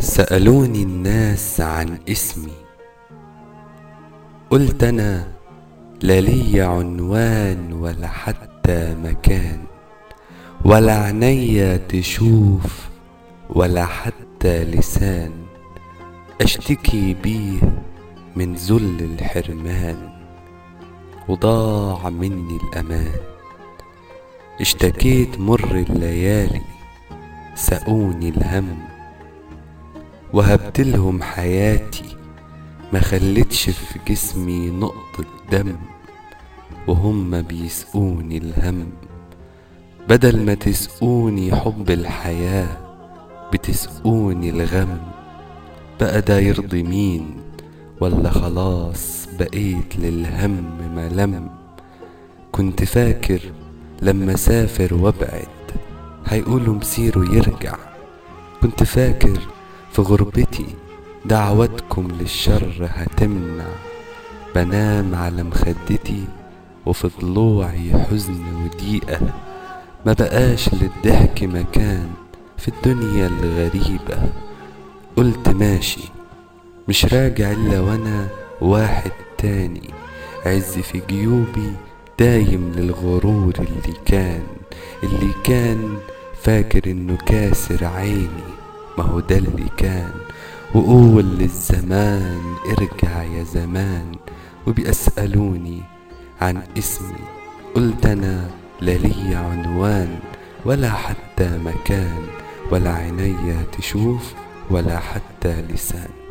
سألوني الناس عن اسمي قلت أنا لا لي عنوان ولا حتى مكان ولا عينيا تشوف ولا حتى لسان أشتكي بيه من ذل الحرمان وضاع مني الأمان اشتكيت مر الليالي سقوني الهم وهبتلهم حياتي ما خلتش في جسمي نقطة دم وهم بيسقوني الهم بدل ما تسقوني حب الحياة بتسقوني الغم بقى ده يرضي مين ولا خلاص بقيت للهم ملم كنت فاكر لما سافر وابعد هيقولوا مسيره يرجع كنت فاكر في غربتي دعوتكم للشر هتمنع بنام على مخدتي وفي ضلوعي حزن وضيقة ما بقاش للضحك مكان في الدنيا الغريبة قلت ماشي مش راجع إلا وأنا واحد تاني عز في جيوبي دايم للغرور اللي كان اللي كان فاكر انه كاسر عيني ما هو ده اللي كان وقول للزمان ارجع يا زمان وبيسألوني عن اسمي قلت انا لا لي عنوان ولا حتى مكان ولا عينيا تشوف ولا حتى لسان